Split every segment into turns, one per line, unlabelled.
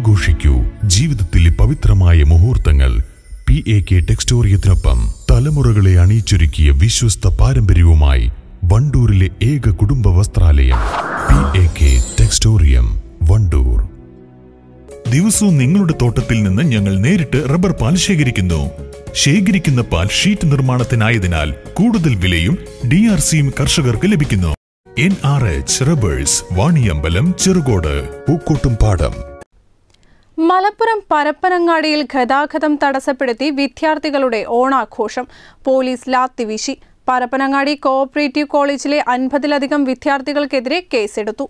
ആഘോഷിക്കൂ ജീവിതത്തിലെ പവിത്രമായ മുഹൂർത്തങ്ങൾ പി എ കെ ടെക്സ്റ്റോറിയത്തിനൊപ്പം തലമുറകളെ അണിയിച്ചൊരുക്കിയ വിശ്വസ്ത പാരമ്പര്യവുമായി വണ്ടൂരിലെ ഏക കുടുംബ വസ്ത്രാലയം P A K Textorium Wandoor ദിവസവും നിങ്ങളുടെ തോട്ടത്തിൽ നിന്ന് ഞങ്ങൾ നേരിട്ട് റബ്ബർ പാൽ ശേഖരിക്കുന്നു ശേഖരിക്കുന്ന പാൽ ഷീറ്റ് നിർമ്മാണത്തിനായതിനാൽ കൂടുതൽ വിലയും ഡി ആർ സിയും കർഷകർക്ക് ലഭിക്കുന്നു N R H rubbers Vaniyambalam Cherukode Pookkottumpadam
Malappuram പരപ്പനങ്ങാടിയിൽ ഗതാഗതം തടസ്സപ്പെടുത്തി വിദ്യാർത്ഥികളുടെ ഓണാഘോഷം പോലീസ് ലാത്തിവീശി പരപ്പനങ്ങാടി കോഓപ്പറേറ്റീവ് കോളേജിലെ അൻപതിലധികം വിദ്യാർത്ഥികൾക്കെതിരെ കേസെടുത്തു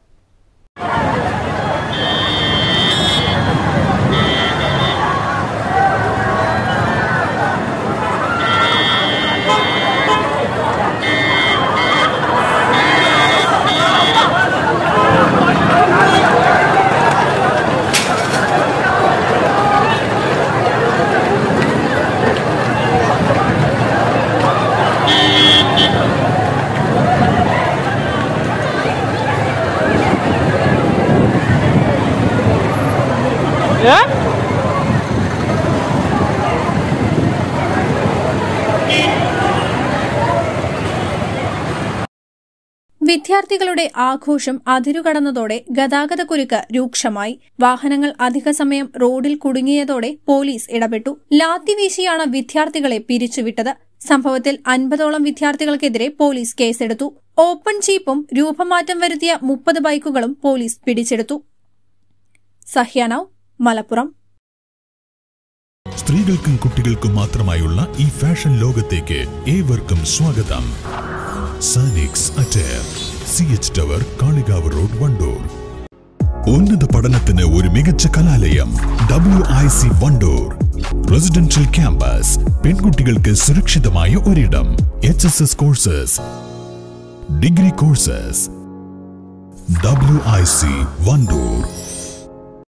വിദ്യാർത്ഥികളുടെ ആഘോഷം അതിരുകടന്നതോടെ ഗതാഗതക്കുരുക്ക് രൂക്ഷമായി വാഹനങ്ങൾ അധിക സമയം റോഡിൽ കുടുങ്ങിയതോടെ പോലീസ് ഇടപെട്ടു ലാത്തിവീശിയാണ് വിദ്യാർത്ഥികളെ പിരിച്ചുവിട്ടത് സംഭവത്തിൽ അൻപതോളം വിദ്യാർത്ഥികൾക്കെതിരെ പോലീസ് കേസെടുത്തു ഓപ്പൺ ജീപ്പും രൂപമാറ്റം വരുത്തിയ മുപ്പത് ബൈക്കുകളും പോലീസ് പിടിച്ചെടുത്തു സഹ്യാനവ് മലപ്പുറം
സ്ത്രീകൾക്കും കുട്ടികൾക്കും മാത്രമായുള്ള ഈ ഫാഷൻ ലോകത്തേക്ക് ഏവർക്കും സ്വാഗതം Sanix attire C H tower Kalikavu road Wandoor ഉന്നത പഠനത്തിന് ഒരു മികച്ച കലാലയം W I C Wandoor residential campus പെൺകുട്ടികൾക്ക് സുരക്ഷിതമായ ഒരിടം H S S courses degree courses W I C Wandoor